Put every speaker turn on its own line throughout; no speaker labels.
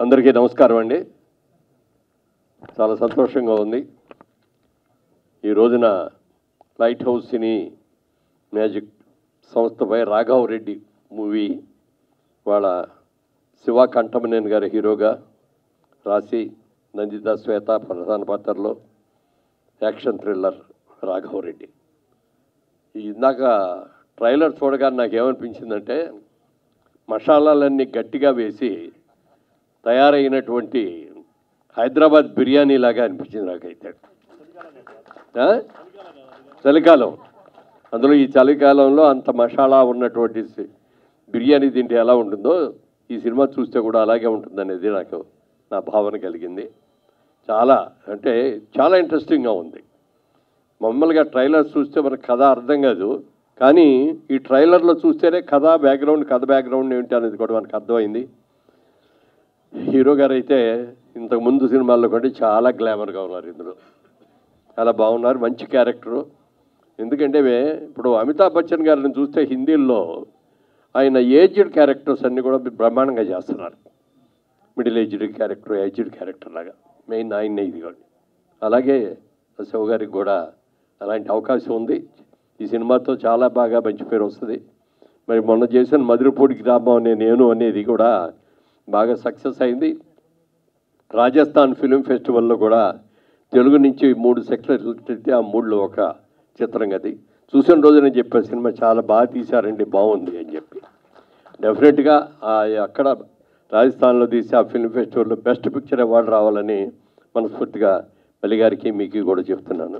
అందరికీ నమస్కారం అండి చాలా సంతోషంగా ఉంది ఈ రోజున లైట్ హౌస్ సినీ మ్యాజిక్ సంస్థపై రాఘవ్ రెడ్డి మూవీ వాళ్ళ శివ కంఠమనేని గారి హీరోగా రాసి నందిత శ్వేత ప్రధాన పాత్రలో యాక్షన్ థ్రిల్లర్ రాఘవ్ రెడ్డి ఇందాక ట్రైలర్ చూడగానే నాకు ఏమనిపించిందంటే మసాలాలన్నీ గట్టిగా వేసి తయారైనటువంటి హైదరాబాద్ బిర్యానీ లాగా అనిపించింది నాకైతే ఆ? చలికాలం అందులో ఈ చలికాలంలో అంత మసాలా ఉన్నటువంటి సి- బిర్యానీ తింటే ఎలా ఉంటుందో ఈ సినిమా చూస్తే కూడా అలాగే ఉంటుందనేది నాకు నా భావన కలిగింది చాలా అంటే చాలా ఇంట్రెస్టింగ్గా ఉంది మామూలుగా ట్రైలర్ చూస్తే మనకు కథ అర్థం కాదు కానీ ఈ ట్రైలర్లో చూస్తేనే కథ బ్యాక్గ్రౌండ్ కథ బ్యాక్గ్రౌండ్ ఏంటి అనేది కూడా మనకు అర్థమైంది హీరో గారు అయితే ఇంతకు ముందు సినిమాల్లో కంటే చాలా గ్లామర్గా ఉన్నారు ఇందులో చాలా బాగున్నారు మంచి క్యారెక్టరు ఎందుకంటే వే- ఇప్పుడు అమితాబ్ బచ్చన్ గారిని చూస్తే హిందీలో ఆయన ఏజ్డ్ క్యారెక్టర్స్ అన్నీ కూడా బ్రహ్మాండంగా చేస్తున్నారు middle aged character aged character లాగా మెయిన్ ఆయన ఇది కూడా అలాగే శివ గారికి కూడా అలాంటి అవకాశం ఉంది ఈ సినిమాతో చాలా బాగా మంచి పేరు వస్తుంది మరి మొన్న చేసిన మధురపూడి గ్రామం అనే నేను అనేది కూడా బాగా సక్సెస్ అయింది రాజస్థాన్ ఫిలిం ఫెస్టివల్లో కూడా తెలుగు నుంచి మూడు సెక్టర్లు అయితే ఆ మూడులో ఒక చిత్రం అది చూసిన రోజు నేను చెప్పే సినిమా చాలా బాగా తీశారండి బాగుంది అని చెప్పి డెఫినెట్గా ఆ అక్కడ రాజస్థాన్లో తీసి ఆ ఫిల్మ్ ఫెస్టివల్లో బెస్ట్ పిక్చర్ అవార్డు రావాలని మనస్ఫూర్తిగా మల్లి గారికి మీకు కూడా చెప్తున్నాను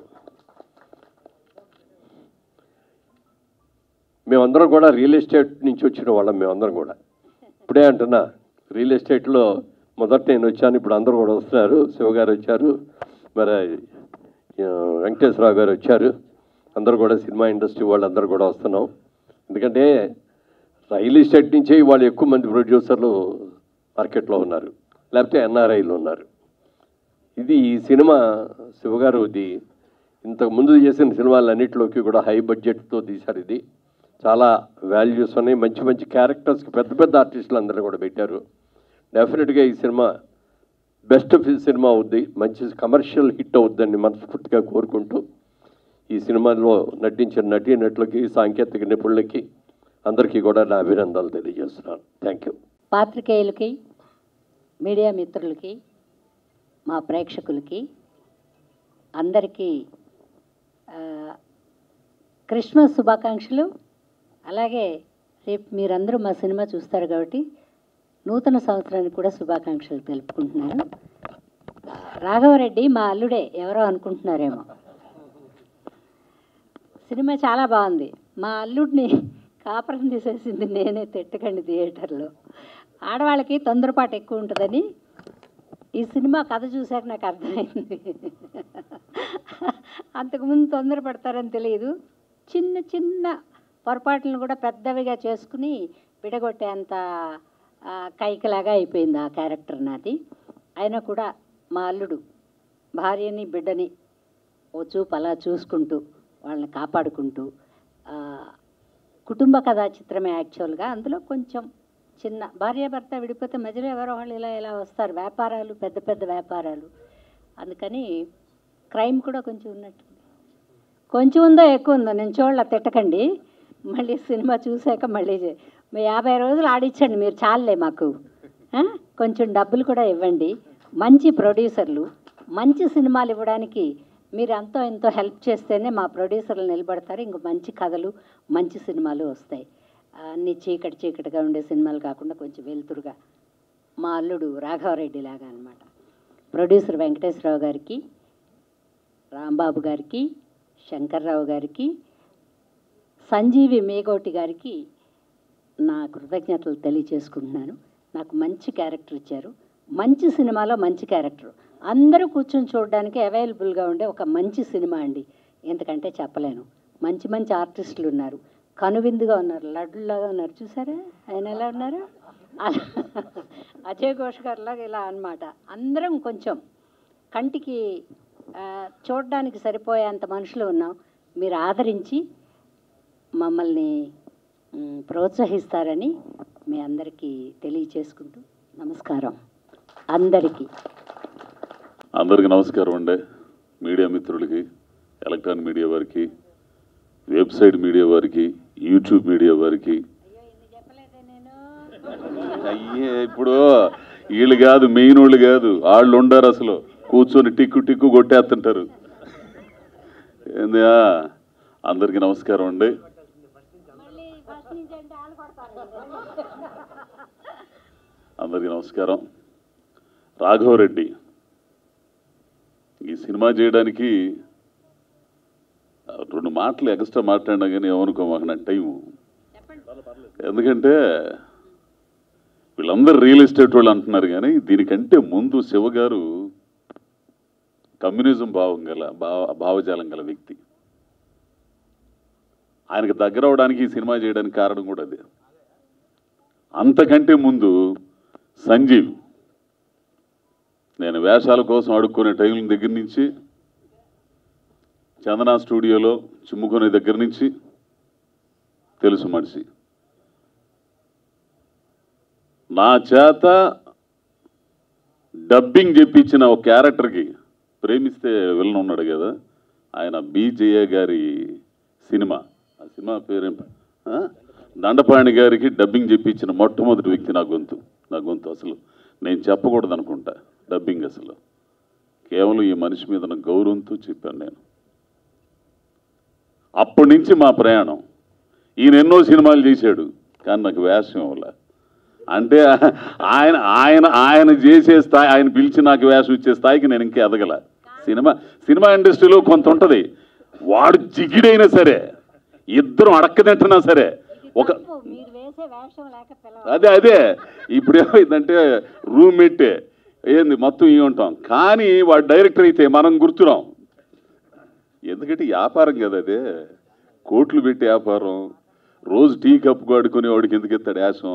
మేమందరం కూడా రియల్ ఎస్టేట్ నుంచి వచ్చిన వాళ్ళం మేమందరం కూడా ఇప్పుడే అంటున్నా రియల్ ఎస్టేట్లో మొదట నేను వచ్చాను ఇప్పుడు అందరూ కూడా వస్తున్నారు శివ గారు వచ్చారు మరి ఆ, వెంకటేశ్వరరావు గారు వచ్చారు అందరూ కూడా సినిమా ఇండస్ట్రీ వాళ్ళందరూ కూడా వస్తున్నాం ఎందుకంటే రియల్ ఎస్టేట్ నుంచే వాళ్ళు ఎక్కువ మంది ప్రొడ్యూసర్లు మార్కెట్లో ఉన్నారు లేకపోతే ఎన్ఆర్ఐలు ఉన్నారు ఇది ఈ సినిమా శివగారు ఇది ఇంతకు ముందు చేసిన సినిమాలన్నింటిలోకి కూడా హై బడ్జెట్తో తీశారు ఇది చాలా వాల్యూస్ ఉన్నాయి మంచి మంచి క్యారెక్టర్స్కి పెద్ద పెద్ద ఆర్టిస్టులు అందరూ కూడా పెట్టారు డెఫినెట్గా ఈ సినిమా బెస్ట్ సినిమా అవుద్ది మంచి కమర్షియల్ హిట్ అవుద్దని మనస్ఫూర్తిగా కోరుకుంటూ ఈ సినిమాలో నటించిన నటీనటులకి సాంకేతిక నిపుణులకి అందరికీ కూడా నా అభినందనలు తెలియజేస్తున్నాను థ్యాంక్ యూ
పాత్రికేయులకి మీడియా మిత్రులకి మా ప్రేక్షకులకి అందరికీ ఆ, క్రిస్మస్ శుభాకాంక్షలు అలాగే రేపు మీరందరూ మా సినిమా చూస్తారు కాబట్టి నూతన సంవత్సరానికి కూడా శుభాకాంక్షలు తెలుపుకుంటున్నాను రాఘవరెడ్డి మా అల్లుడే ఎవరో అనుకుంటున్నారేమో సినిమా చాలా బాగుంది మా అల్లుడిని కాపురం తీసేసింది నేనే తిట్టకండి థియేటర్లో ఆడవాళ్ళకి తొందరపాటు ఎక్కువ ఉంటుందని ఈ సినిమా కథ చూశాక నాకు అర్థమైంది అంతకుముందు తొందరపడతారని తెలియదు చిన్న చిన్న పొరపాట్లను కూడా పెద్దవిగా చేసుకుని విడగొట్టేంత ఆ, కైకలాగా అయిపోయింది ఆ క్యారెక్టర్ నాది అయినా కూడా మా అల్లుడు భార్యని బిడ్డని ఓ చూపు అలా చూసుకుంటూ వాళ్ళని కాపాడుకుంటూ ఆ, కుటుంబ కథా చిత్రమే యాక్చువల్గా అందులో కొంచెం చిన్న భార్యాభర్త విడిపోతే మధ్యలో ఎవరో వాళ్ళు ఇలా ఇలా వస్తారు వ్యాపారాలు పెద్ద పెద్ద వ్యాపారాలు అందుకని క్రైమ్ కూడా కొంచెం ఉన్నట్టు కొంచెం ఉందో ఎక్కువ ఉందో నేను చూడలే తిట్టకండి మళ్ళీ సినిమా చూశాక మళ్ళీ చే- మీ యాభై రోజులు ఆడించండి మీరు చాలులే మాకు ఆ? కొంచెం డబ్బులు కూడా ఇవ్వండి మంచి ప్రొడ్యూసర్లు మంచి సినిమాలు ఇవ్వడానికి మీరు ఎంతో ఎంతో హెల్ప్ చేస్తేనే మా ప్రొడ్యూసర్లు నిలబడతారు ఇంక మంచి కథలు మంచి సినిమాలు వస్తాయి ఆ, అన్ని చీకటి చీకటిగా ఉండే సినిమాలు కాకుండా కొంచెం వెలుతురుగా మా అల్లుడు రాఘవరెడ్డి లాగా అనమాట ప్రొడ్యూసర్ వెంకటేశ్వరరావు గారికి రాంబాబు గారికి శంకర్రావు గారికి సంజీవి మేగోటి గారికి నా కృతజ్ఞతలు తెలియచేసుకుంటున్నాను నాకు మంచి క్యారెక్టర్ ఇచ్చారు మంచి సినిమాలో మంచి క్యారెక్టర్ అందరూ కూర్చొని చూడడానికి అవైలబుల్గా ఉండే ఒక మంచి సినిమా అండి ఎందుకంటే చెప్పలేను మంచి మంచి ఆర్టిస్టులు ఉన్నారు కనువిందుగా ఉన్నారు లడ్డులాగా ఉన్నారు చూసారా ఆయన ఎలా ఉన్నారు అలా అజయ్ ఘోష్ గారిలాగా ఇలా అన్నమాట అందరం కొంచెం కంటికి ఆ, చూడడానికి సరిపోయేంత మనుషులు ఉన్నాం మీరు ఆదరించి మమ్మల్ని మ్, ప్రోత్సహిస్తారని మీ అందరికీ తెలియచేసుకుంటూ నమస్కారం అందరికీ
అందరికీ నమస్కారం అండి మీడియా మిత్రులకి ఎలక్ట్రానిక్ మీడియా వారికి వెబ్సైట్ మీడియా వారికి యూట్యూబ్ మీడియా వారికి అయ్యే ఇప్పుడు వీళ్ళు కాదు మెయిన్ వాళ్ళు కాదు వాళ్ళు ఉండరు అసలు కూర్చొని టిక్కు టిక్కు కొట్టేస్తుంటారు ఏందా అందరికీ నమస్కారం అండి అందరికీ నమస్కారం రాఘవరెడ్డి ఈ సినిమా చేయడానికి ఆ, రెండు మాటలు ఎక్స్ట్రా మాట్లాడినా కానీ ఏమనుకో మాకు నా టైము ఎందుకంటే వీళ్ళందరూ రియల్ ఎస్టేట్ వాళ్ళు అంటున్నారు కానీ దీనికంటే ముందు శివ గారు కమ్యూనిజం భావం గల భావ భావజాలం గల వ్యక్తి ఆయనకు దగ్గర అవడానికి ఈ సినిమా చేయడానికి కారణం కూడా అదే అంతకంటే ముందు సంజీవ్ నేను వేషాల కోసం అడుక్కునే టైం దగ్గర నుంచి చందన స్టూడియోలో చిమ్ముకునే దగ్గర నుంచి తెలుసు మనిషి నా చేత డబ్బింగ్ చెప్పించిన ఒక క్యారెక్టర్కి ప్రేమిస్తే విలన్ ఉన్నాడు కదా ఆయన బీజేయ గారి సినిమా ఆ సినిమా పేరేం ఆ? దండపాణి గారికి డబ్బింగ్ చెప్పించిన మొట్టమొదటి వ్యక్తి నా గొంతు నా గొంతు అసలు నేను చెప్పకూడదు అనుకుంటా డబ్బింగ్ అసలు కేవలం ఈ మనిషి మీద నా గౌరవంతో చెప్పాను నేను అప్పటి నుంచి మా ప్రయాణం ఈయన ఎన్నో సినిమాలు చేశాడు కానీ నాకు వేషం ఇవ్వలే అంటే ఆయన ఆయన ఆయన చేసే స్థాయి ఆయన పిలిచి నాకు వేషం ఇచ్చే స్థాయికి నేను ఇంకా ఎదగల సినిమా సినిమా ఇండస్ట్రీలో కొంత ఉంటుంది వాడు జిగిడైనా సరే ఇద్దరం అడక్కదంటున్నా సరే ఒక
మీరు వేసే వేషం లేక పిలవ
అదే అదే ఇప్పుడు ఏమైందంటే రూమ్మేటే ఏంది మొత్తం ఇవి ఉంటాం కానీ వాడు డైరెక్టర్ అయితే మనం గుర్తురాం ఎందుకంటే వ్యాపారం కదా అదే కోట్లు పెట్టి వ్యాపారం రోజు టీ కప్పు కడుకునే వాడికి ఎందుకు ఎత్తాడు యాసం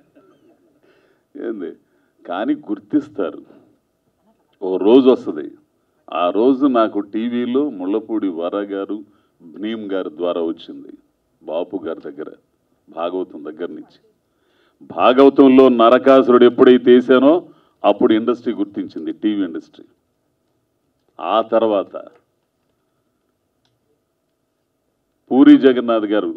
ఏంది కానీ గుర్తిస్తారు ఓ రోజు వస్తుంది ఆ రోజు నాకు టీవీలో ముళ్ళపూడి వర గారు భీమ్ గారి ద్వారా వచ్చింది బాపు గారి దగ్గర భాగవతం దగ్గర నుంచి భాగవతంలో నరకాసురుడు ఎప్పుడైతే వేసానో అప్పుడు ఇండస్ట్రీ గుర్తించింది టీవీ ఇండస్ట్రీ ఆ తర్వాత పూరి జగన్నాథ్ గారు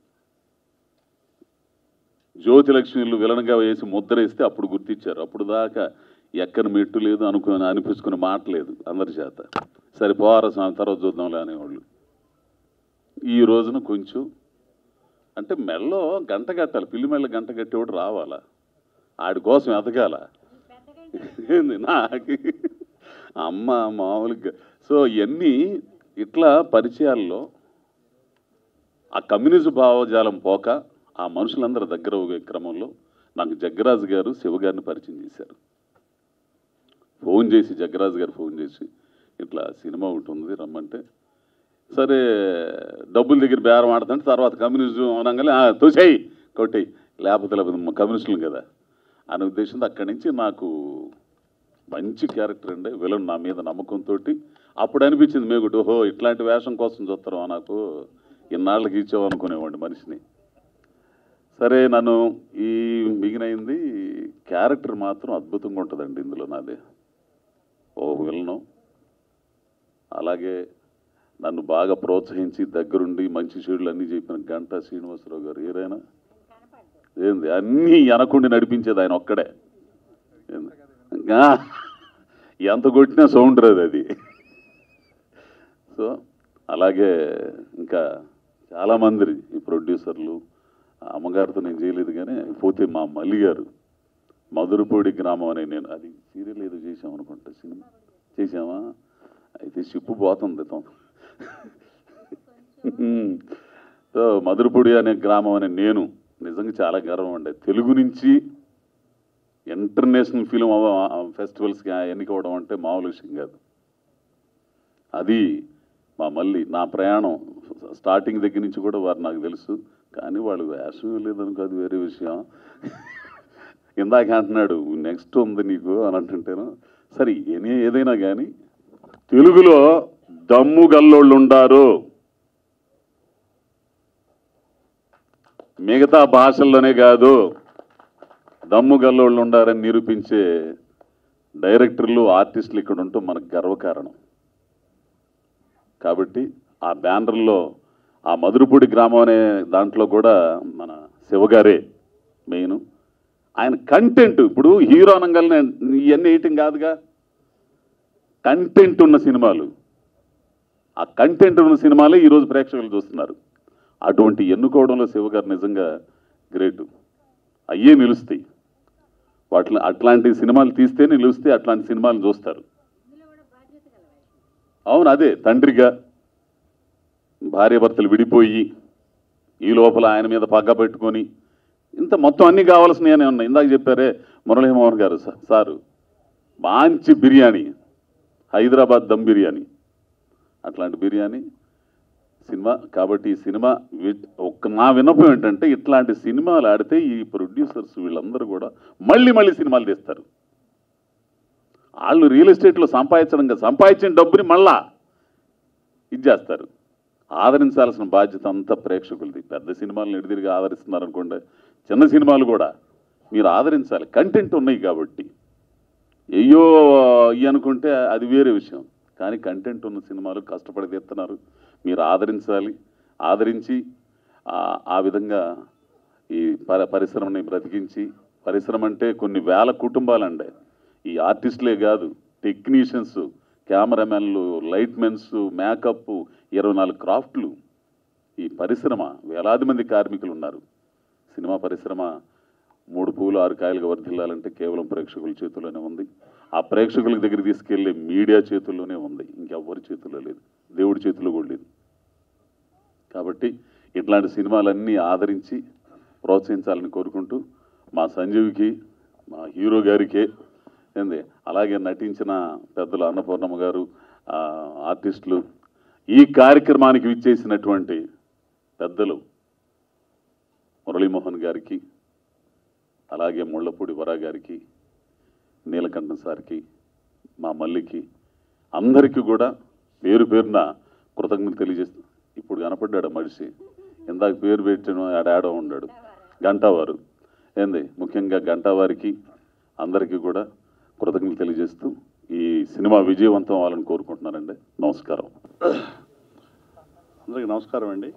జ్యోతిలక్ష్మిలు విలన్గా వేసి ముద్ర వేస్తే అప్పుడు గుర్తించారు అప్పుడు దాకా ఎక్కని మెట్టు లేదు అనుకుని అనిపించుకుని మాట లేదు అందరి చేత సరే పోవారా స్వామి తర్వాత చూద్దాంలే అనేవాళ్ళు ఈ రోజున కొంచెం అంటే మెల్లో గంట కట్టాలి పిల్లి మెల్ల గంట కట్టేవాడు రావాలా ఆడి కోసం ఎదగాల ఏంది నాకు అమ్మ మామూలుగా సో ఇవన్నీ ఇట్లా పరిచయాల్లో ఆ కమ్యూనిజం భావజాలం పోక ఆ మనుషులందరూ దగ్గర అయ్యే క్రమంలో నాకు జగ్గరాజు గారు శివ గారిని పరిచయం చేశారు ఫోన్ చేసి జగ్గరాజు గారు ఫోన్ చేసి ఇట్లా సినిమా ఒకటి ఉంది రమ్మంటే సరే డబ్బుల దగ్గర బేరం ఆడుతుంటే తర్వాత కమ్యూనిజం అనగానే "ఆ, తోసేయి కొట్టేయి లేకపోతే లేకపోతే కమ్యూనిస్టులు కదా అనే ఉద్దేశంతో అక్కడి నుంచి నాకు మంచి క్యారెక్టర్ అండి విలన్ నా మీద నమ్మకంతో అప్పుడు అనిపించింది మేగుటి ఓహో ఇట్లాంటి వేషం కోసం చూస్తారా నాకు ఇన్నాళ్ళకి ఇచ్చావు అనుకునేవాడిని మనిషిని సరే నన్ను ఈ మిగినైంది క్యారెక్టర్ మాత్రం అద్భుతంగా ఉంటుందండి ఇందులో నాది ఓ విలను అలాగే నన్ను బాగా ప్రోత్సహించి దగ్గరుండి మంచి చెడులు అన్నీ చెప్పిన గంటా శ్రీనివాసరావు గారు ఏరైనా ఏంది అన్నీ అనకుండి నడిపించేది ఆయన ఒక్కడే ఏంది? ఆ, ఎంత కొట్టినా సౌండ్ రాదు అది సో అలాగే ఇంకా చాలామంది ఈ ప్రొడ్యూసర్లు అమ్మగారితో నేను చేయలేదు కానీ పోతే మా మల్లి గారు మధురపూడి గ్రామం అనే నేను అది సీరియల్ ఏదో చేసాం అనుకుంటా సినిమా చేసామా అయితే షిప్పు పోతుంది తో సో మధురపూడి అనే గ్రామం అనే నేను నిజంగా చాలా గర్వం అండి తెలుగు నుంచి ఇంటర్నేషనల్ ఫిలిం ఫెస్టివల్స్కి ఎన్నికవడం అంటే మామూలు విషయం కాదు అది మా మళ్ళీ నా ప్రయాణం స్టార్టింగ్ దగ్గర నుంచి కూడా వారు నాకు తెలుసు కానీ వాళ్ళు వేషం లేదనుకో అది వేరే విషయం ఇందాక అంటున్నాడు నెక్స్ట్ ఉంది నీకు అని అంటుంటేను సరే ఏనే ఏదైనా కానీ తెలుగులో దమ్ము గల్లోళ్ళు ఉండారు మిగతా భాషల్లోనే కాదు దమ్ము గల్లోళ్ళు ఉండారని నిరూపించే డైరెక్టర్లు ఆర్టిస్టులు ఇక్కడ ఉండటం మనకు గర్వకారణం కాబట్టి ఆ బ్యానర్లో ఆ మధురపూడి గ్రామం అనే దాంట్లో కూడా మన శివగారే మెయిన్ ఆయన కంటెంట్ ఇప్పుడు హీరో అనగానే ఇవన్నీ వేయటం కాదుగా కంటెంట్ ఉన్న సినిమాలు ఆ కంటెంట్ ఉన్న సినిమాలే ఈరోజు ప్రేక్షకులు చూస్తున్నారు అటువంటి ఎన్నుకోవడంలో శివగారు నిజంగా గ్రేటు అయ్యే నిలుస్తాయి వాటి అట్లాంటి సినిమాలు తీస్తే నిలుస్తే అట్లాంటి సినిమాలు చూస్తారు అవును అదే తండ్రిగా భార్యాభర్తలు విడిపోయి ఈ లోపల ఆయన మీద పగ్గ పెట్టుకొని ఇంత మొత్తం అన్నీ కావాల్సినవి ఉన్నాయి ఇందాక చెప్పారే మురళీమోహన్ గారు సా- సారు మంచి బిర్యానీ హైదరాబాద్ దమ్ బిర్యానీ అట్లాంటి బిర్యానీ సినిమా కాబట్టి ఈ సినిమా వి- ఒక్క నా విన్నపం ఏంటంటే ఇట్లాంటి సినిమాలు ఆడితే ఈ ప్రొడ్యూసర్స్ వీళ్ళందరూ కూడా మళ్ళీ మళ్ళీ సినిమాలు తీస్తారు వాళ్ళు రియల్ ఎస్టేట్లో సంపాదించడం కదా సంపాదించిన డబ్బుని మళ్ళా ఇది చేస్తారు ఆదరించాల్సిన బాధ్యత అంతా ప్రేక్షకులది పెద్ద సినిమాలను ఎడిదిరిగి ఆదరిస్తున్నారు అనుకోండి చిన్న సినిమాలు కూడా మీరు ఆదరించాలి కంటెంట్ ఉన్నాయి కాబట్టి అయ్యో ఇవి అనుకుంటే అది వేరే విషయం కానీ కంటెంట్ ఉన్న సినిమాలు కష్టపడి తీస్తున్నారు మీరు ఆదరించాలి ఆదరించి ఆ- ఆ విధంగా ఈ పర పరిశ్రమని బ్రతికించి పరిశ్రమ అంటే కొన్ని వేల కుటుంబాలండి ఈ ఆర్టిస్టులే కాదు టెక్నీషియన్స్ కెమెరామెన్లు లైట్మెన్స్ మేకప్ ఇరవై నాలుగు క్రాఫ్ట్లు ఈ పరిశ్రమ వేలాది మంది కార్మికులు ఉన్నారు సినిమా పరిశ్రమ మూడు పూలు ఆరు కాయలుగా వర్ధిల్లాలంటే కేవలం ప్రేక్షకుల చేతుల్లోనే ఉంది ఆ ప్రేక్షకుల దగ్గర తీసుకెళ్లే మీడియా చేతుల్లోనే ఉంది ఇంకెవ్వరి చేతుల్లో లేదు దేవుడి చేతుల్లో కూడా లేదు కాబట్టి ఇట్లాంటి సినిమాలన్నీ ఆదరించి ప్రోత్సహించాలని కోరుకుంటూ మా సంజీవ్కి మా హీరో గారికి ఏంది అలాగే నటించిన పెద్దలు అన్నపూర్ణమ్మ గారు ఆ, ఆర్టిస్టులు ఈ కార్యక్రమానికి విచ్చేసినటువంటి పెద్దలు మురళీమోహన్ గారికి అలాగే ముళ్ళపూడి వరా గారికి నీలకంఠం సార్కి మా మల్లికి అందరికీ కూడా పేరు పేరున కృతజ్ఞతలు తెలియజేస్తూ ఇప్పుడు కనపడ్డాడు ఆ మనిషి ఇందాక పేరు పెట్టిన ఆడాడో ఉన్నాడు గంటావారు ఏంది ముఖ్యంగా గంటావారికి అందరికీ కూడా కృతజ్ఞతలు తెలియజేస్తూ ఈ సినిమా విజయవంతం అవ్వాలని కోరుకుంటున్నానండి నమస్కారం
అందరికీ నమస్కారం అండి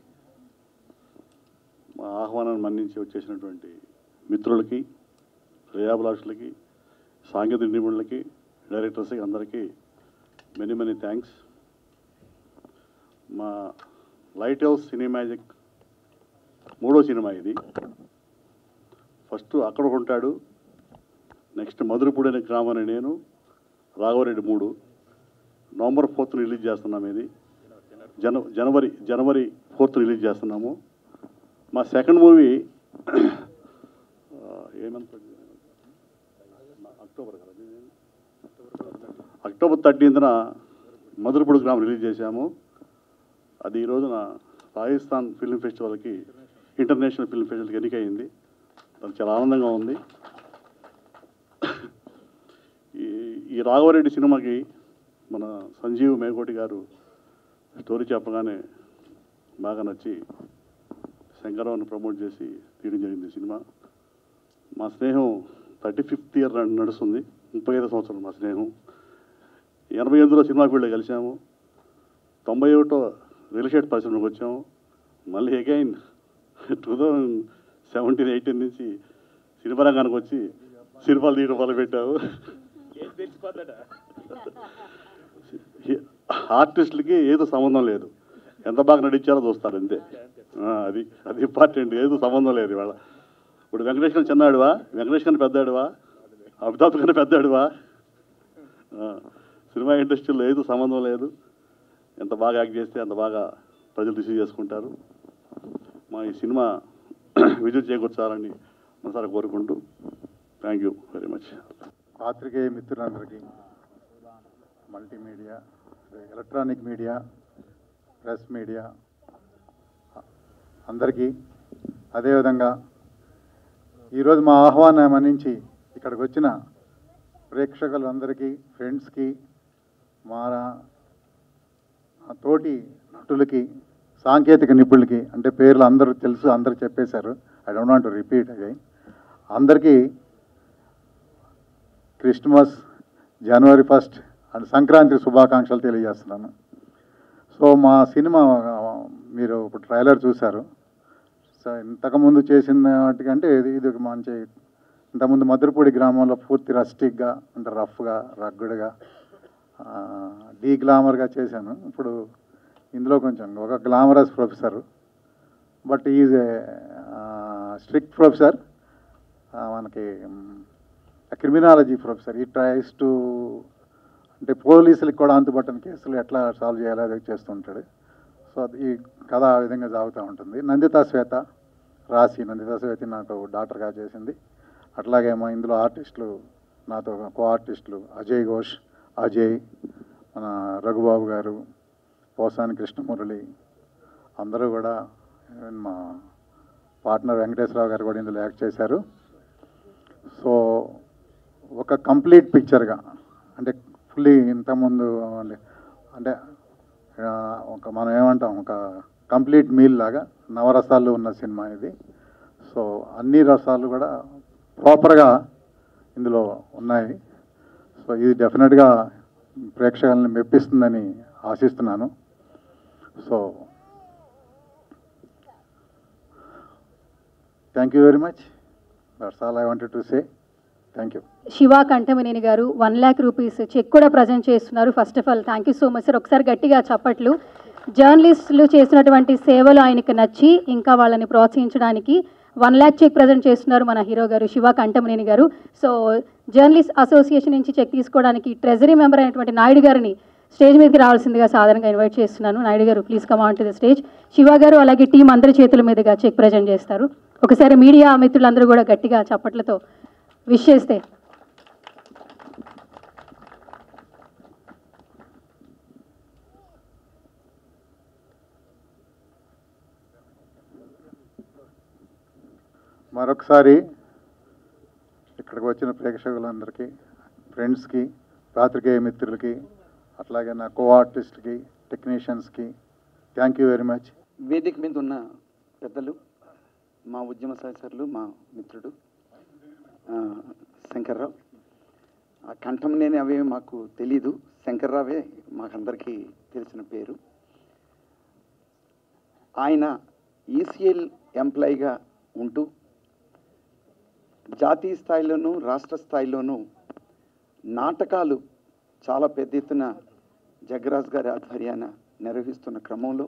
మా ఆహ్వానాన్ని మన్నించి వచ్చేసినటువంటి మిత్రులకి శ్రేయాభిలాషులకి సాంకేతిక నిపుణులకి డైరెక్టర్స్కి అందరికీ మెనీ మెనీ థ్యాంక్స్ మా లైట్ హౌస్ సినిమాజిక్ మూడో సినిమా ఇది ఫస్ట్ అక్కడ ఉంటాడు నెక్స్ట్ మధురపూడి అనే గ్రామాన్ని నేను రాఘవరెడ్డి మూడు నవంబర్ ఫోర్త్ రిలీజ్ చేస్తున్నాం ఇది జన జనవరి జనవరి ఫోర్త్ రిలీజ్ చేస్తున్నాము మా సెకండ్ మూవీ ఏమంత అక్టోబర్ కదా అక్టోబర్ థర్టీన్త్న మధురపూడి గ్రామం రిలీజ్ చేశాము అది ఈ రోజున రాజస్థాన్ ఫిల్మ్ ఫెస్టివల్కి ఇంటర్నేషనల్ ఫిల్మ్ ఫెస్టివల్కి ఎన్నికయింది అది చాలా ఆనందంగా ఉంది ఈ ఈ రాఘవరెడ్డి సినిమాకి మన సంజీవ్ మేకోటి గారు స్టోరీ చెప్పగానే బాగా నచ్చి శంకరరావుని ప్రమోట్ చేసి తీయడం జరిగింది ఈ సినిమా మా స్నేహం థర్టీ ఫిఫ్త్ ఇయర్ నడుస్తుంది ముప్పై ఐదో సంవత్సరం మా స్నేహం ఎనభై ఎనిమిదిలో సినిమా ఫీల్డ్లో కలిసాము తొంభై ఒకటో రియల్ ఎస్టేట్ పరిశ్రమకు వచ్చాము మళ్ళీ again two thousand seventeen eighteen నుంచి సినిమా రంగానికి వచ్చి సినిమాలు తీయడం మొదలుపెట్టాము ఆర్టిస్టులకి ఏదో సంబంధం లేదు ఎంత బాగా నటించారో చూస్తారు అంతే ఆ, అది అది ఇంపార్టెంట్ ఏదో సంబంధం లేదు ఇవాళ ఇప్పుడు వెంకటేష్ గారు చిన్నాడువా వెంకటేష్ గారిని పెద్దాడువా అమితాబ్ గారిని పెద్దాడువా ఆ, సినిమా ఇండస్ట్రీలో ఏదో సంబంధం లేదు ఎంత బాగా యాక్ట్ చేస్తే అంత బాగా ప్రజలు రిసీవ్ చేసుకుంటారు మా ఈ సినిమా విజిట్ చేకూర్చాలని మనసారి కోరుకుంటూ థ్యాంక్ యూ వెరీ మచ్
పాత్రికేయ మిత్రులందరికీ multimedia electronic media press media అందరికీ అదేవిధంగా ఈరోజు మా ఆహ్వానం మన్నించి ఇక్కడికి వచ్చిన ప్రేక్షకులందరికీ ఫ్రెండ్స్కి మా మా తోటి నటులకి సాంకేతిక నిపుణులకి అంటే పేర్లు అందరూ తెలుసు అందరూ చెప్పేశారు I don't want to repeat again అందరికీ క్రిస్మస్ జనవరి ఫస్ట్ అండ్ సంక్రాంతి శుభాకాంక్షలు తెలియజేస్తున్నాను సో మా సినిమా ఆ, మీరు ఇప్పుడు ట్రైలర్ చూశారు సో ఇంతకుముందు చేసిన వాటికంటే ఇది ఇది ఒక మంచి ఇంతకుముందు మధురపూడి గ్రామంలో పూర్తి రస్టిక్గా అంటే రఫ్గా రగ్గుడుగా డీ గ్లామర్గా చేశాను ఇప్పుడు ఇందులో కొంచెం ఒక glamorous professor but is a strict professor మనకి criminology professor he tries to అంటే పోలీసులకు కూడా అంతుపట్టని కేసులు ఎట్లా సాల్వ్ చేయాలో అది చేస్తుంటాడు సో అది ఈ కథ ఆ విధంగా సాగుతూ ఉంటుంది నందిత శ్వేత రాసి నందిత శ్వేత నాకు డాక్టర్గా చేసింది అట్లాగే మా ఇందులో ఆర్టిస్టులు నాతో కో ఆర్టిస్టులు అజయ్ ఘోష్ అజయ్ మన రఘుబాబు గారు పోసాని కృష్ణమురళి అందరూ కూడా ఈవెన్ మా పార్ట్నర్ వెంకటేశ్వరరావు గారు కూడా ఇందులో యాక్ట్ చేశారు సో ఒక కంప్లీట్ పిక్చర్గా అంటే ఫుల్లీ ఇంతకుముందు అంటే అంటే ఆ, ఒక మనం ఏమంటాం ఒక కంప్లీట్ మీల్ లాగా నవరసాలు ఉన్న సినిమా ఇది సో అన్ని రసాలు కూడా ప్రాపర్గా ఇందులో ఉన్నాయి సో ఇది డెఫినెట్గా ప్రేక్షకులను మెప్పిస్తుందని ఆశిస్తున్నాను so thank you very much that's all I wanted to say thank you
Shiva Kantamaneni గారు వన్ ల్యాక్ రూపీస్ చెక్ కూడా ప్రజెంట్ చేస్తున్నారు first of all thank you so much sir ఒకసారి గట్టిగా చప్పట్లు జర్నలిస్టులు చేసినటువంటి సేవలు ఆయనకు నచ్చి ఇంకా వాళ్ళని ప్రోత్సహించడానికి వన్ ల్యాక్ చెక్ ప్రజెంట్ చేస్తున్నారు మన హీరో గారు శివ కంఠమనేని గారు సో జర్నలిస్ట్ అసోసియేషన్ నుంచి చెక్ తీసుకోవడానికి ట్రెజరీ మెంబర్ అయినటువంటి నాయుడు గారిని స్టేజ్ మీదకి రావాల్సిందిగా సాధారణంగా ఇన్వైట్ చేస్తున్నాను నాయుడు గారు please come on to the stage Shiva గారు అలాగే టీం అందరి చేతుల మీదుగా చెక్ ప్రజెంట్ చేస్తారు ఒకసారి మీడియా మిత్రులందరూ కూడా గట్టిగా చప్పట్లతో విష్ చేస్తే
మరొకసారి ఇక్కడికి వచ్చిన ప్రేక్షకులందరికీ ఫ్రెండ్స్కి పాత్రికేయ మిత్రులకి అట్లాగే నా కో ఆర్టిస్ట్కి టెక్నీషియన్స్కి థ్యాంక్ యూ వెరీ మచ్
వేదిక మీద ఉన్న పెద్దలు మా ఉద్యమ సహచరులు మా మిత్రుడు ఆ, శంకర్రావు ఆ కంఠం లేని అవే మాకు తెలీదు శంకర్రావే మాకందరికీ తెలిసిన పేరు ఆయన ఈసీఎల్ ఎంప్లాయీగా ఉంటూ జాతీయ స్థాయిలోనూ రాష్ట్ర స్థాయిలోనూ నాటకాలు చాలా పెద్ద ఎత్తున జగ్గరాజు గారి ఆధ్వర్యాన నిర్వహిస్తున్న క్రమంలో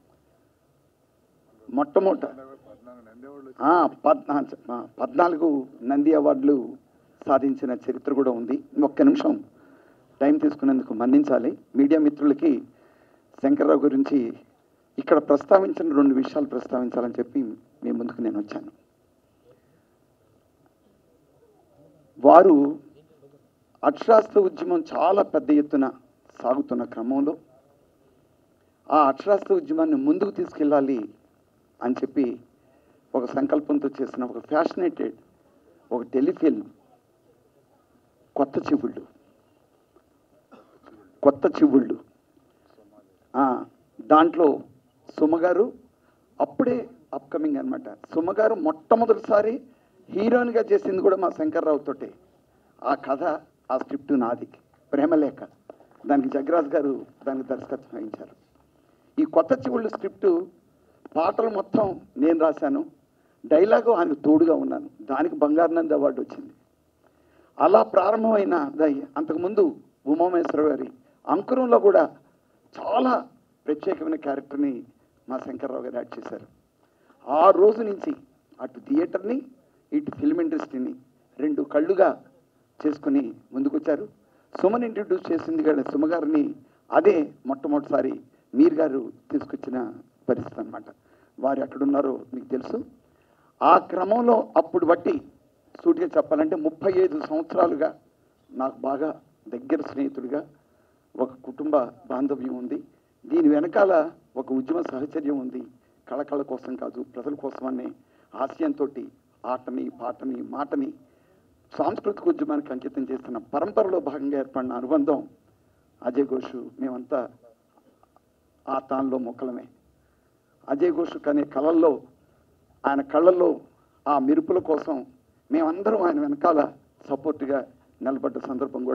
మొట్టమొదట ఆ, పద్నా ఆ, పద్నాలుగు నంది అవార్డులు సాధించిన చరిత్ర కూడా ఉంది ఒక్క నిమిషం టైం తీసుకునేందుకు మన్నించాలి మీడియా మిత్రులకి శంకర్రావు గురించి ఇక్కడ ప్రస్తావించిన రెండు విషయాలు ప్రస్తావించాలని చెప్పి మీ ముందుకు నేను వచ్చాను వారు అక్షరాస్త్ర ఉద్యమం చాలా పెద్ద ఎత్తున సాగుతున్న క్రమంలో ఆ అక్షరాస్త్ర ఉద్యమాన్ని ముందుకు తీసుకెళ్ళాలి అని చెప్పి ఒక సంకల్పంతో చేసిన ఒక ఫ్యాషనేటెడ్ ఒక టెలిఫిల్మ్ కొత్త చివుళ్ళు కొత్త చివుళ్ళు ఆ, దాంట్లో సుమగారు అప్పుడే అప్కమింగ్ అనమాట సుమగారు మొట్టమొదటిసారి హీరోయిన్గా చేసింది కూడా మా శంకర్రావు తోటే ఆ కథ ఆ స్క్రిప్ట్ నాది ప్రేమలేఖ దానికి జగరాజ్ గారు దానికి దర్శకత్వం వహించారు ఈ కొత్త చివుళ్ళు స్క్రిప్టు పాటలు మొత్తం నేను రాశాను డైలాగు ఆయనకు తోడుగా ఉన్నాను దానికి బంగారు నంది అవార్డు వచ్చింది అలా ప్రారంభమైన ద- అంతకుముందు ఉమామేశ్వర గారి అంకురంలో కూడా చాలా ప్రత్యేకమైన క్యారెక్టర్ని మా శంకర్రావు గారు యాడ్ చేశారు ఆ రోజు నుంచి అటు థియేటర్ని ఇటు ఫిల్మ్ ఇండస్ట్రీని రెండు కళ్ళుగా చేసుకుని ముందుకొచ్చారు సుమన్ ఇంట్రడ్యూస్ చేసింది కానీ సుమ గారిని అదే మొట్టమొదటిసారి మీర్ గారు తీసుకొచ్చిన పరిస్థితి అనమాట వారు ఎక్కడున్నారో మీకు తెలుసు ఆ క్రమంలో అప్పుడు బట్టి సూటిగా చెప్పాలంటే ముప్పై ఐదు సంవత్సరాలుగా నాకు బాగా దగ్గర స్నేహితుడిగా ఒక కుటుంబ బాంధవ్యం ఉంది దీని వెనకాల ఒక ఉద్యమ సహచర్యం ఉంది కళకళ కోసం కాదు ప్రజల కోసం అనే ఆశయంతో ఆటని పాటని మాటని సాంస్కృతిక ఉద్యమానికి అంకితం చేస్తున్న పరంపరలో భాగంగా ఏర్పడిన అనుబంధం అజయ్ ఘోష్ మేమంతా ఆ తాన్లో మొక్కలమే అజయ్ ఘోష్ అనే కళల్లో ఆయన కళ్ళల్లో ఆ మెరుపుల కోసం మేమందరం ఆయన వెనకాల సపోర్ట్గా నిలబడ్డ సందర్భం కూడా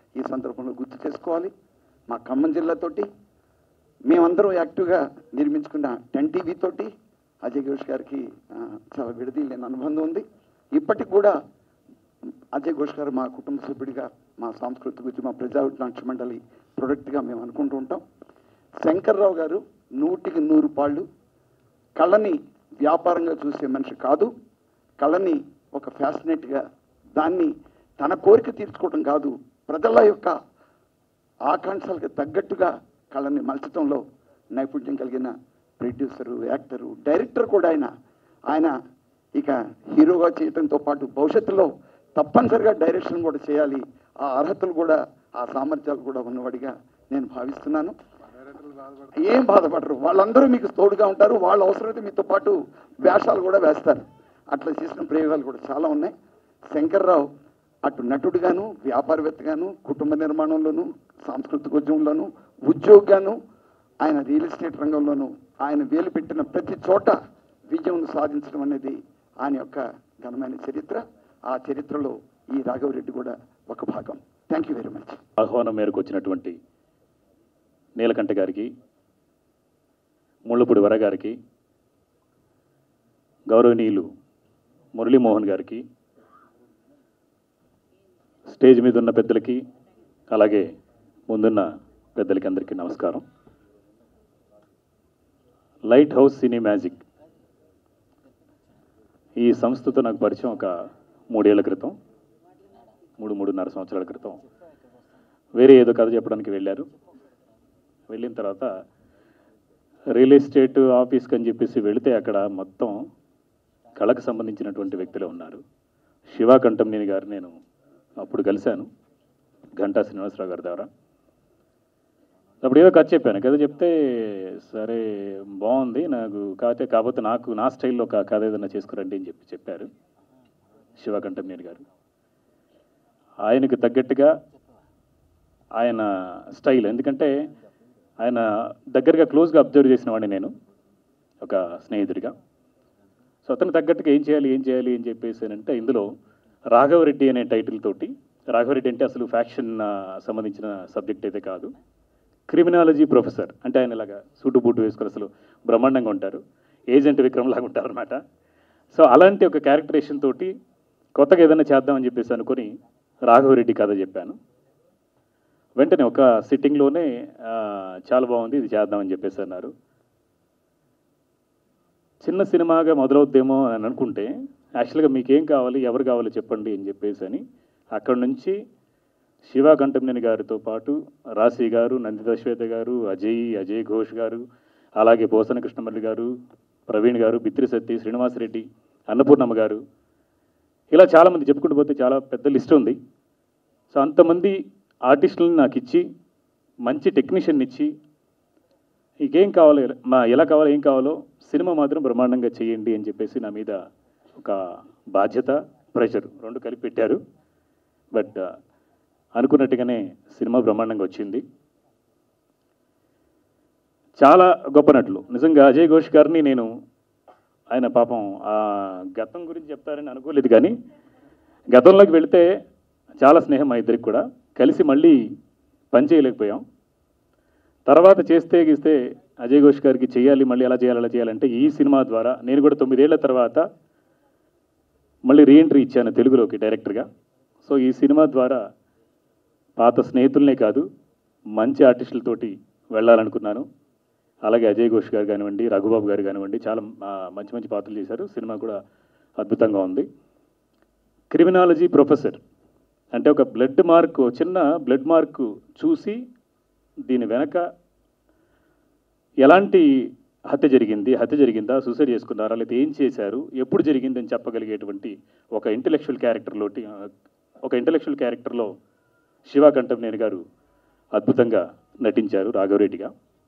ఈ సందర్భంలో గుర్తు చేసుకోవాలి మా ఖమ్మం జిల్లాతోటి మేమందరం యాక్టివ్గా నిర్మించుకున్న టెన్ టీవీ తోటి అజయ్ ఘోష్ గారికి ఆ, చాలా విడదీయలేని అనుబంధం ఉంది ఇప్పటికి కూడా అజయ్ ఘోష్ గారు మా కుటుంబ సభ్యుడిగా మా సాంస్కృతిక ఉద్యమ ప్రజా నాట్య మండలి ప్రొడక్ట్గా మేము అనుకుంటూ ఉంటాం శంకర్రావు గారు నూటికి నూరు పాళ్ళు కళని వ్యాపారంగా చూసే మనిషి కాదు కళని ఒక ఫ్యాసినేట్గా దాన్ని తన కోరిక తీర్చుకోవడం కాదు ప్రజల యొక్క ఆకాంక్షలకు తగ్గట్టుగా కళని మలచడంలో నైపుణ్యం కలిగిన ప్రొడ్యూసరు యాక్టరు డైరెక్టర్ కూడా ఆయన ఆయన ఇక హీరోగా చేయడంతో పాటు భవిష్యత్తులో తప్పనిసరిగా డైరెక్షన్ కూడా చేయాలి ఆ అర్హతలు కూడా ఆ సామర్థ్యాలు కూడా ఉన్నవాడిగా నేను భావిస్తున్నాను ఏం బాధపడరు వాళ్ళందరూ మీకు తోడుగా ఉంటారు వాళ్ళ అవసరమైతే మీతో పాటు వేషాలు కూడా వేస్తారు అట్లా చేసిన ప్రయోగాలు కూడా చాలా ఉన్నాయి శంకర్రావు అటు నటుడుగాను వ్యాపారవేత్తగాను కుటుంబ నిర్మాణంలోను సాంస్కృతిక ఉద్యమంలోను ఉద్యోగిగాను ఆయన రియల్ ఎస్టేట్ రంగంలోనూ ఆయన వేలు పెట్టిన ప్రతి చోట విజయం సాధించడం అనేది ఆయన యొక్క ఘనమైన చరిత్ర ఆ చరిత్రలో ఈ రాఘవరెడ్డి కూడా ఒక భాగం థ్యాంక్ యూ వెరీ మచ్
ఆహ్వానం మేరకు వచ్చినటువంటి నీలకంఠ గారికి ముళ్ళపూడి వర గారికి గౌరవనీయులు మురళీమోహన్ గారికి స్టేజ్ మీద ఉన్న పెద్దలకి అలాగే ముందున్న పెద్దలకి అందరికీ నమస్కారం లైట్ హౌస్ సినీ మ్యాజిక్ ఈ సంస్థతో నాకు పరిచయం ఒక మూడేళ్ల క్రితం మూడు మూడున్నర సంవత్సరాల క్రితం వేరే ఏదో కథ చెప్పడానికి వెళ్ళారు వెళ్ళిన తర్వాత రియల్ ఎస్టేట్ ఆఫీస్కి అని చెప్పేసి వెళితే అక్కడ మొత్తం కళకు సంబంధించినటువంటి వ్యక్తులే ఉన్నారు శివ కంఠంనేని గారు నేను అప్పుడు కలిశాను ఘంటా శ్రీనివాసరావు గారి ద్వారా అప్పుడు ఏదో కథ చెప్పాను కథ చెప్తే సరే బాగుంది నాకు కాకపోతే కాకపోతే నాకు నా స్టైల్లో ఒక కథ ఏదైనా చేసుకురండి అని చెప్పి చెప్పారు శివ కంఠంనేని గారు ఆయనకు తగ్గట్టుగా ఆయన స్టైల్ ఎందుకంటే ఆయన దగ్గరగా క్లోజ్గా అబ్జర్వ్ చేసిన వాడిని నేను ఒక స్నేహితుడిగా సో అతను తగ్గట్టుగా ఏం చేయాలి ఏం చేయాలి అని చెప్పేసి అంటే ఇందులో రాఘవరెడ్డి అనే టైటిల్ తోటి రాఘవరెడ్డి అంటే అసలు ఫ్యాక్షన్ సంబంధించిన సబ్జెక్ట్ అయితే కాదు క్రిమినాలజీ ప్రొఫెసర్ అంటే ఆయన ఇలాగా సూటు బూటు వేసుకుని అసలు బ్రహ్మాండంగా ఉంటారు ఏజెంట్ విక్రమ్ లాగా ఉంటారు అనమాట సో అలాంటి ఒక క్యారెక్టరేషన్ తోటి కొత్తగా ఏదైనా చేద్దామని చెప్పేసి అనుకొని రాఘవరెడ్డి కథ చెప్పాను వెంటనే ఒక సిట్టింగ్లోనే ఆ, చాలా బాగుంది ఇది చేద్దామని చెప్పేసి అన్నారు చిన్న సినిమాగా మొదలవుద్దేమో అని అనుకుంటే యాక్చువల్గా మీకేం కావాలి ఎవరు కావాలో చెప్పండి అని చెప్పేసి అని అక్కడ నుంచి శివ కంఠంనేని గారితో పాటు రాశి గారు నందిత శ్వేత గారు అజయ్ అజయ్ ఘోష్ గారు అలాగే పోసన కృష్ణమల్లి గారు ప్రవీణ్ గారు బిత్రి సత్తి శ్రీనివాసరెడ్డి అన్నపూర్ణమ్మ గారు ఇలా చాలామంది చెప్పుకుంటూ పోతే చాలా పెద్ద లిస్ట్ ఉంది సో అంతమంది ఆర్టిస్టులను నాకు ఇచ్చి మంచి టెక్నీషియన్ ఇచ్చి ఇంకేం కావాలో మా ఎలా కావాలో ఏం కావాలో సినిమా మాత్రం బ్రహ్మాండంగా చేయండి అని చెప్పేసి నా మీద ఒక బాధ్యత ప్రెషర్ రెండు కలిపి పెట్టారు బట్ అనుకున్నట్టుగానే సినిమా బ్రహ్మాండంగా వచ్చింది చాలా గొప్ప నటులు నిజంగా అజయ్ ఘోష్ గారిని నేను ఆయన పాపం ఆ గతం గురించి చెప్తారని అనుకోలేదు కానీ గతంలోకి వెళితే చాలా స్నేహం మా ఇద్దరికి కూడా కలిసి మళ్ళీ పని చేయలేకపోయాం తర్వాత చేస్తే గీస్తే అజయ్ ఘోష్ గారికి చేయాలి మళ్ళీ ఎలా చేయాలి అలా చేయాలంటే ఈ సినిమా ద్వారా నేను కూడా తొమ్మిదేళ్ల తర్వాత మళ్ళీ రీఎంట్రీ ఇచ్చాను తెలుగులోకి డైరెక్టర్గా సో ఈ సినిమా ద్వారా పాత స్నేహితులనే కాదు మంచి ఆర్టిస్టులతోటి వెళ్ళాలనుకున్నాను అలాగే అజయ్ ఘోష్ గారు కానివ్వండి రఘుబాబు గారు కానివ్వండి చాలా ఆ, మంచి మంచి పాత్రలు చేశారు సినిమా కూడా అద్భుతంగా ఉంది క్రిమినాలజీ ప్రొఫెసర్ అంటే ఒక బ్లడ్ మార్క్ చిన్న బ్లడ్ మార్క్ చూసి దీని వెనక ఎలాంటి హత్య జరిగింది హత్య జరిగిందా సూసైడ్ చేసుకున్నారా లేకపోతే ఏం చేశారు ఎప్పుడు జరిగిందని చెప్పగలిగేటువంటి ఒక ఇంటలెక్చువల్ క్యారెక్టర్లోటి ఒక ఇంటలెక్చువల్ క్యారెక్టర్లో శివ కంఠంనేని గారు అద్భుతంగా నటించారు రాఘవరెడ్డిగా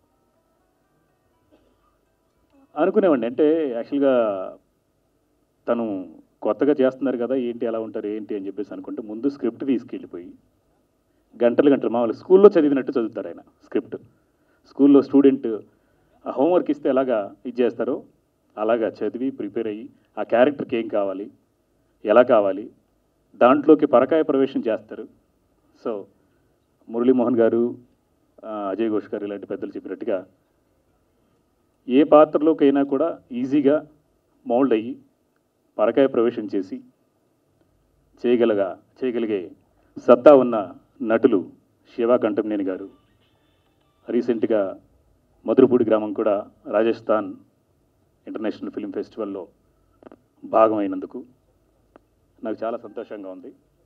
అనుకునేవాడిని అంటే యాక్చువల్గా తను కొత్తగా చేస్తున్నారు కదా ఏంటి ఎలా ఉంటారు ఏంటి అని చెప్పేసి అనుకుంటే ముందు స్క్రిప్ట్ తీసుకెళ్ళిపోయి గంటలు గంటలు మామూలు స్కూల్లో చదివినట్టు చదువుతారు ఆయన స్క్రిప్ట్ స్కూల్లో స్టూడెంట్ ఆ హోంవర్క్ ఇస్తే ఎలాగా ఇది చేస్తారో అలాగా చదివి ప్రిపేర్ అయ్యి ఆ క్యారెక్టర్కి ఏం కావాలి ఎలా కావాలి దాంట్లోకి పరకాయ ప్రవేశం చేస్తారు సో మురళీమోహన్ గారు ఆ, అజయ్ ఘోష్ గారు ఇలాంటి పెద్దలు చెప్పినట్టుగా ఏ పాత్రలోకైనా కూడా ఈజీగా మౌల్డ్ అయ్యి పరకాయ ప్రవేశం చేసి చేయగలగా చేయగలిగే సత్తా ఉన్న నటులు శివా కంఠంనేని గారు రీసెంట్గా మధురపూడి గ్రామం కూడా రాజస్థాన్ ఇంటర్నేషనల్ ఫిల్మ్ ఫెస్టివల్లో భాగమైనందుకు నాకు చాలా సంతోషంగా ఉంది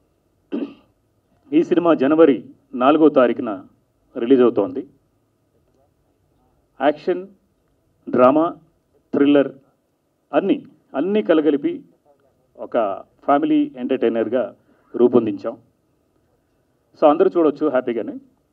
ఈ సినిమా జనవరి నాలుగో తారీఖున రిలీజ్ అవుతోంది యాక్షన్ డ్రామా థ్రిల్లర్ అన్నీ అన్నీ కలగలిపి ఒక ఫ్యామిలీ ఎంటర్టైనర్గా రూపొందించాం సో అందరూ చూడొచ్చు హ్యాపీగానే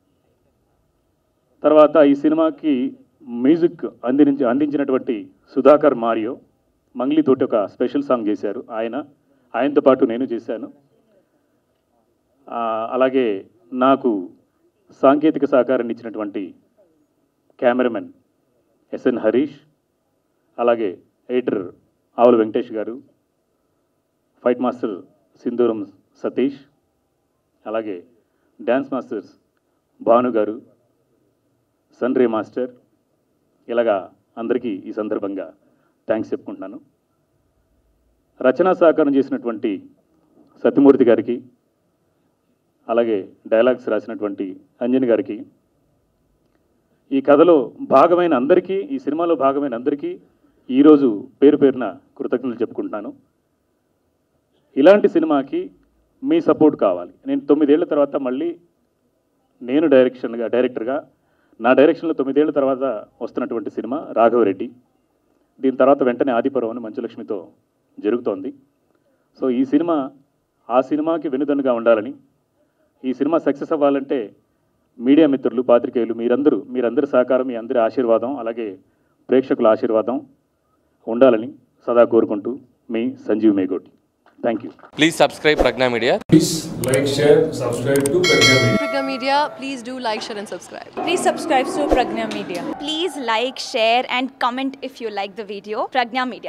తర్వాత ఈ సినిమాకి మ్యూజిక్ అందించి అందించినటువంటి సుధాకర్ మారియో మంగ్లీతోటి ఒక స్పెషల్ సాంగ్ చేశారు ఆయన ఆయనతో పాటు నేను చేశాను ఆ, అలాగే నాకు సాంకేతిక సహకారం ఇచ్చినటువంటి కెమెరామెన్ ఎస్ఎన్ హరీష్ అలాగే ఎడిటర్ ఆవుల వెంకటేష్ గారు ఫైట్ మాస్టర్ సింధూరం సతీష్ అలాగే డ్యాన్స్ మాస్టర్స్ భాను గారు సన్రే మాస్టర్ ఇలాగా అందరికీ ఈ సందర్భంగా థ్యాంక్స్ చెప్పుకుంటున్నాను రచనా సహకారం చేసినటువంటి సత్యమూర్తి గారికి అలాగే డైలాగ్స్ రాసినటువంటి అంజని గారికి ఈ కథలో భాగమైన అందరికీ ఈ సినిమాలో భాగమైన అందరికీ ఈరోజు పేరు పేరున కృతజ్ఞతలు చెప్పుకుంటున్నాను ఇలాంటి సినిమాకి మీ సపోర్ట్ కావాలి నేను తొమ్మిదేళ్ల తర్వాత మళ్ళీ నేను డైరెక్షన్గా డైరెక్టర్గా నా డైరెక్షన్లో తొమ్మిదేళ్ల తర్వాత వస్తున్నటువంటి సినిమా రాఘవరెడ్డి దీని తర్వాత వెంటనే ఆదిపురం అని మంచులక్ష్మితో జరుగుతోంది సో ఈ సినిమా ఆ సినిమాకి వెనుదన్నుగా ఉండాలని ఈ సినిమా సక్సెస్ అవ్వాలంటే మీడియా మిత్రులు పాత్రికేయులు మీరందరూ మీరందరి సహకారం మీ అందరి ఆశీర్వాదం అలాగే ప్రేక్షకుల ఆశీర్వాదం ఉండాలని సదా కోరుకుంటూ మీ Sanjeev Megoti thank you
Please subscribe Pragna Media.
Please like, share, subscribe to Pragya Media.
Pragya Media, please do like, share, and subscribe.
Please subscribe to Pragna Media. Please like, share, and comment if you like the video. Pragna Media.